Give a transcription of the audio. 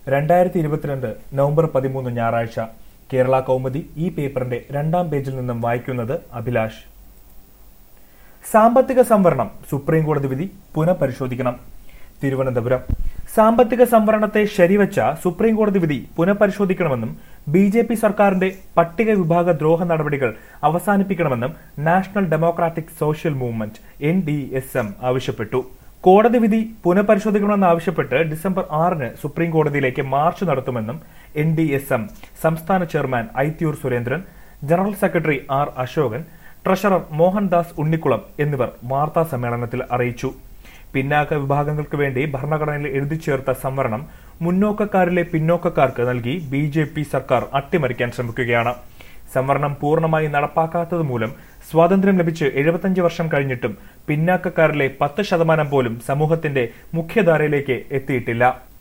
രണ്ടായിരത്തി ഇരുപത്തിരണ്ട് നവംബർ പതിമൂന്ന് ഞായറാഴ്ച കേരള കൗമുദി ഈ പേപ്പറിന്റെ രണ്ടാം പേജിൽ നിന്നും വായിക്കുന്നത് അഭിലാഷ് സാമ്പത്തിക സംവരണം സുപ്രീം കോടതി വിധി പുനഃപരിശോധിക്കണം തിരുവനന്തപുരം സാമ്പത്തിക സംവരണത്തെ ശരിവച്ച സുപ്രീം കോടതി വിധി പുനഃപരിശോധിക്കണമെന്നും ബി ജെ പി സർക്കാരിന്റെ പട്ടിക വിഭാഗ ദ്രോഹ നടപടികൾ അവസാനിപ്പിക്കണമെന്നും national democratic social movement N D S M ആവശ്യപ്പെട്ടു കോടതി വിധി പുനഃപരിശോധിക്കണമെന്നാവശ്യപ്പെട്ട് ഡിസംബർ ആറിന് സുപ്രീം കോടതിയിലേക്ക് മാർച്ച് നടത്തുമെന്നും എൻ ഡി എസ് എം സംസ്ഥാന chairman Aithur Surendran general secretary R Ashokan treasurer Mohandas Unnikulam എന്നിവർ വാർത്താ സമ്മേളനത്തിൽ അറിയിച്ചു പിന്നാക്ക വിഭാഗങ്ങൾക്ക് വേണ്ടി ഭരണഘടനയിൽ എഴുതി ചേർത്ത സംവരണം മുന്നോക്കക്കാരിലെ പിന്നോക്കക്കാർക്ക് നൽകി ബി ജെ പി സർക്കാർ അട്ടിമറിക്കാൻ ശ്രമിക്കുകയാണ് സംവരണം പൂർണ്ണമായി നടപ്പാക്കാത്തത് മൂലം സ്വാതന്ത്ര്യം ലഭിച്ച് എഴുപത്തഞ്ച് വർഷം കഴിഞ്ഞിട്ടും പിന്നാക്കക്കാരിലെ പത്ത് ശതമാനം പോലും സമൂഹത്തിന്റെ മുഖ്യധാരയിലേക്ക് എത്തിയിട്ടില്ല